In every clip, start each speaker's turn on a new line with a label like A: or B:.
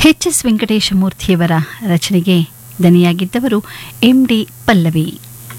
A: H S ವೆಂಕಟೇಶಮೂರ್ತಿಯವರ ರಚನೆಗೆ ದನಿಯಾಗಿದ್ದವರು M D Pallavi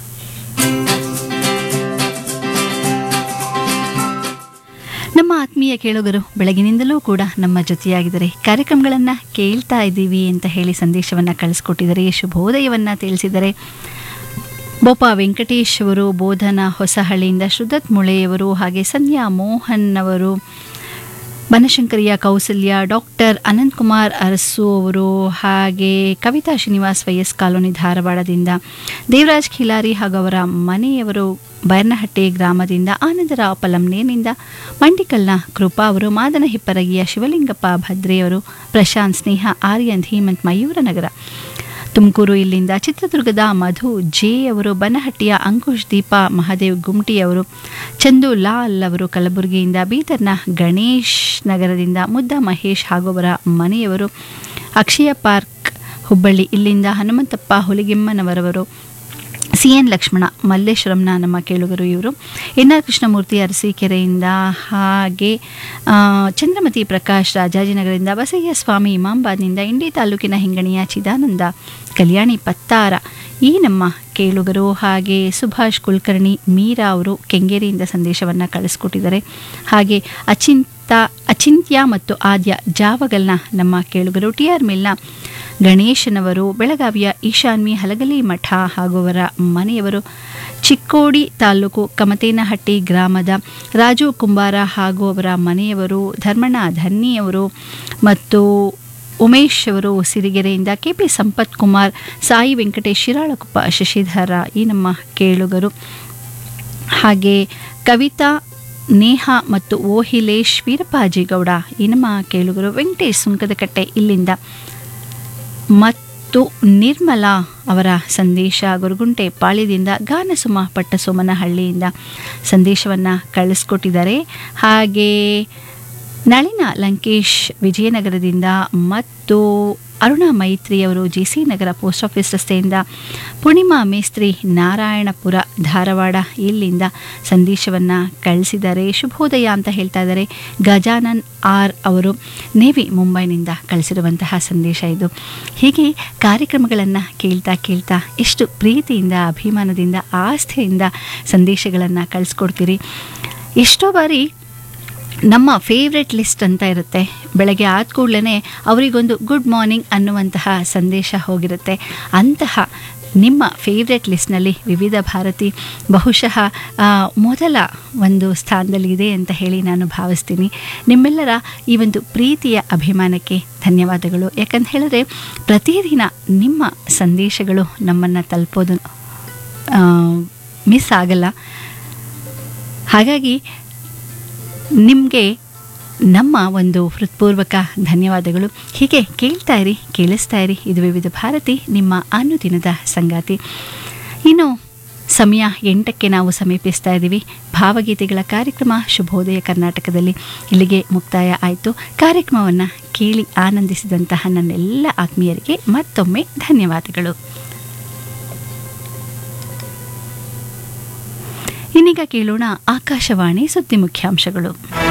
A: ನಮ್ಮ ಆತ್ಮೀಯ ಕೇಳುಗರು ಬೆಳಗಿನಿಂದಲೂ ಕೂಡ ನಮ್ಮ ಜೊತೆಯಾಗಿದ್ದಾರೆ ಕಾರ್ಯಕ್ರಮಗಳನ್ನು ಕೇಳ್ತಾ ಇದ್ದೀವಿ ಅಂತ ಹೇಳಿ ಸಂದೇಶವನ್ನು ಕಳಿಸ್ಕೊಟ್ಟಿದ್ದಾರೆ ಶುಭೋದಯವನ್ನು ತಿಳಿಸಿದ್ದಾರೆ ಬೋಪ ವೆಂಕಟೇಶ್ ಅವರು ಬೋಧನ ಹೊಸಹಳ್ಳಿಯಿಂದ ಶ್ರುದತ್ ಮುಳೆಯವರು ಹಾಗೆ ಸಂಧ್ಯಾ ಮೋಹನ್ ಅವರು ಬನಶಂಕರಿಯ ಕೌಸಲ್ಯ ಡಾಕ್ಟರ್ ಅನಂತಕುಮಾರ್ ಅರಸು ಅವರು ಹಾಗೆ ಕವಿತಾ ಶ್ರೀನಿವಾಸ್ ವೈಎಸ್ ಕಾಲೋನಿ ಧಾರವಾಡದಿಂದ ದೇವರಾಜ್ ಖಿಲಾರಿ ಹಾಗೂ ಅವರ ಮನೆಯವರು ಬೈರ್ನಹಟ್ಟಿ ಗ್ರಾಮದಿಂದ ಆನಂದರಾವ್ ಪಲಂನೇನಿಂದ ಮಂಡಿಕಲ್ನ ಕೃಪಾ ಅವರು ಮಾದನ ಹಿಪ್ಪರಗಿಯ ಶಿವಲಿಂಗಪ್ಪ ಭದ್ರೆಯವರು ಪ್ರಶಾಂತ್ ಸ್ನೇಹ ಆರ್ಯನ್ ಹೇಮಂತ್ ಮಯೂರನಗರ ತುಮಕೂರು ಇಲ್ಲಿಂದ ಚಿತ್ರದುರ್ಗದ ಮಧು ಜೆ ಅವರು ಬನಹಟ್ಟಿಯ ಅಂಕುಶ್ ದೀಪ ಮಹಾದೇವ್ ಗುಮ್ಟಿ ಅವರು ಚಂದು ಲಾಲ್ ಅವರು ಕಲಬುರಗಿಯಿಂದ ಬೀದರ್ನ ಗಣೇಶ್ ನಗರದಿಂದ ಮುದ್ದ ಮಹೇಶ್ ಹಾಗೂ ಅವರ ಮನೆಯವರು ಅಕ್ಷಯ ಪಾರ್ಕ್ ಹುಬ್ಬಳ್ಳಿ ಇಲ್ಲಿಂದ ಹನುಮಂತಪ್ಪ ಹುಲಿಗೆಮ್ಮನವರವರು ಸಿ ಎನ್ ಲಕ್ಷ್ಮಣ ಮಲ್ಲೇಶ್ವರಂನ ನಮ್ಮ ಕೇಳುಗರು ಇವರು ಎನ್ ಆರ್ ಕೃಷ್ಣಮೂರ್ತಿ ಅರಸೀಕೆರೆಯಿಂದ ಹಾಗೆ ಆ, ಚಂದ್ರಮತಿ ಪ್ರಕಾಶ್ ರಾಜಾಜಿನಗರದಿಂದ ಬಸಯ್ಯ ಸ್ವಾಮಿ ಇಮಾಂಬಾದ್ನಿಂದ ಇಂಡಿ ತಾಲೂಕಿನ ಹಿಂಗಣಿಯ ಚಿದಾನಂದ ಕಲ್ಯಾಣಿ ಪತ್ತಾರ ಈ ನಮ್ಮ ಕೇಳುಗರು ಹಾಗೆ ಸುಭಾಷ್ ಕುಲಕರ್ಣಿ ಮೀರಾ ಅವರು ಕೆಂಗೇರಿಯಿಂದ ಸಂದೇಶವನ್ನು ಕಳಿಸ್ಕೊಟ್ಟಿದ್ದಾರೆ ಹಾಗೆ ಅಚಿಂತ ಅಚಿಂತ್ಯ ಮತ್ತು ಆದ್ಯ ಜಾವಗಲ್ನ ನಮ್ಮ ಕೇಳುಗರು ಟಿ ಆರ್ ಮಿಲ್ನ ಗಣೇಶನವರು ಬೆಳಗಾವಿಯ ಈಶಾನ್ವಿ ಹಲಗಲಿ ಮಠ ಹಾಗೂ ಅವರ ಮನೆಯವರು ಚಿಕ್ಕೋಡಿ ತಾಲೂಕು ಕಮತೇನಹಟ್ಟಿ ಗ್ರಾಮದ ರಾಜು ಕುಂಬಾರ ಹಾಗೂ ಅವರ ಮನೆಯವರು ಧರ್ಮಣ್ಣ ಧನ್ನಿಯವರು ಮತ್ತು ಉಮೇಶ್ ಅವರು ಸಿರಿಗೆರೆಯಿಂದ ಕೆ ಪಿ ಸಂಪತ್ ಕುಮಾರ್ ಸಾಯಿ ವೆಂಕಟೇಶ್ ಶಿರಾಳಕೊಪ್ಪ ಶಶಿಧರ ಈ ನಮ್ಮ ಕೇಳುಗರು ಹಾಗೆ ಕವಿತಾ ನೇಹ ಮತ್ತು ಓಹಿಲೇಶ್ ವೀರಪ್ಪಾಜಿಗೌಡ ಈ ನಮ್ಮ ಕೇಳುಗರು ವೆಂಕಟೇಶ್ ಸುಂಕದಕಟ್ಟೆ ಇಲ್ಲಿಂದ ಮತ್ತು ನಿರ್ಮಲಾ ಅವರ ಸಂದೇಶ ಗುರುಗುಂಟೆ ಪಾಳ್ಯದಿಂದ ಗಾನಸುಮ ಪಟ್ಟಸೋಮನಹಳ್ಳಿಯಿಂದ ಸಂದೇಶವನ್ನು ಕಳಿಸ್ಕೊಟ್ಟಿದ್ದಾರೆ ಹಾಗೆ ನಳಿನ ಲಂಕೇಶ್ ವಿಜಯನಗರದಿಂದ ಮತ್ತು ಅರುಣಾ ಮೈತ್ರಿ ಅವರು J C Nagar post office ರಸ್ತೆಯಿಂದ ಪೂರ್ಣಿಮಾ ಮೇಸ್ತ್ರಿ ನಾರಾಯಣಪುರ ಧಾರವಾಡ ಇಲ್ಲಿಂದ ಸಂದೇಶವನ್ನು ಕಳಿಸಿದ್ದಾರೆ ಶುಭೋದಯ ಅಂತ ಹೇಳ್ತಾ ಇದ್ದಾರೆ ಗಜಾನನ್ ಆರ್ ಅವರು ನೇವಿ ಮುಂಬೈನಿಂದ ಕಳಿಸಿರುವಂತಹ ಸಂದೇಶ ಇದು ಹೀಗೆ ಕಾರ್ಯಕ್ರಮಗಳನ್ನು ಕೇಳ್ತಾ ಕೇಳ್ತಾ ಎಷ್ಟು ಪ್ರೀತಿಯಿಂದ ಅಭಿಮಾನದಿಂದ ಆಸ್ಥೆಯಿಂದ ಸಂದೇಶಗಳನ್ನು ಕಳಿಸ್ಕೊಡ್ತೀರಿ ಎಷ್ಟೋ ಬಾರಿ ನಮ್ಮ ಫೇವ್ರೆಟ್ ಲಿಸ್ಟ್ ಅಂತ ಇರುತ್ತೆ ಬೆಳಗ್ಗೆ ಆದ ಕೂಡಲೇ ಅವರಿಗೊಂದು ಗುಡ್ ಮಾರ್ನಿಂಗ್ ಅನ್ನುವಂತಹ ಸಂದೇಶ ಹೋಗಿರುತ್ತೆ ಅಂತಹ ನಿಮ್ಮ ಫೇವ್ರೆಟ್ ಲಿಸ್ಟ್ನಲ್ಲಿ ವಿವಿಧ ಭಾರತಿ ಬಹುಶಃ ಆ, ಮೊದಲ ಒಂದು ಸ್ಥಾನದಲ್ಲಿದೆ ಅಂತ ಹೇಳಿ ನಾನು ಭಾವಿಸ್ತೀನಿ ನಿಮ್ಮೆಲ್ಲರ ಈ ಒಂದು ಪ್ರೀತಿಯ ಅಭಿಮಾನಕ್ಕೆ ಧನ್ಯವಾದಗಳು ಯಾಕಂತ ಹೇಳಿದ್ರೆ ಪ್ರತಿದಿನ ನಿಮ್ಮ ಸಂದೇಶಗಳು ನಮ್ಮನ್ನು ತಲುಪೋದು ಮಿಸ್ ಆಗಲ್ಲ ಹಾಗಾಗಿ ನಿಮಗೆ ನಮ್ಮ ಒಂದು ಹೃತ್ಪೂರ್ವಕ ಧನ್ಯವಾದಗಳು ಹೀಗೆ ಕೇಳ್ತಾ ಇರಿ ಕೇಳಿಸ್ತಾ ಇರಿ ಇದು ವಿವಿಧ ಭಾರತಿ ನಿಮ್ಮ ಅನುದಿನದ ಸಂಗಾತಿ ಇನ್ನು ಸಮಯ ಎಂಟಕ್ಕೆ ನಾವು ಸಮೀಪಿಸ್ತಾ ಇದ್ದೀವಿ ಭಾವಗೀತೆಗಳ ಕಾರ್ಯಕ್ರಮ ಶುಭೋದಯ ಕರ್ನಾಟಕದಲ್ಲಿ ಇಲ್ಲಿಗೆ ಮುಕ್ತಾಯ ಆಯಿತು ಕಾರ್ಯಕ್ರಮವನ್ನು ಕೇಳಿ ಆನಂದಿಸಿದಂತಹ ನನ್ನೆಲ್ಲ ಆತ್ಮೀಯರಿಗೆ ಮತ್ತೊಮ್ಮೆ ಧನ್ಯವಾದಗಳು ಇನ್ನೀಗ ಕೇಳೋಣ ಆಕಾಶವಾಣಿ ಸುದ್ದಿ ಮುಖ್ಯಾಂಶಗಳು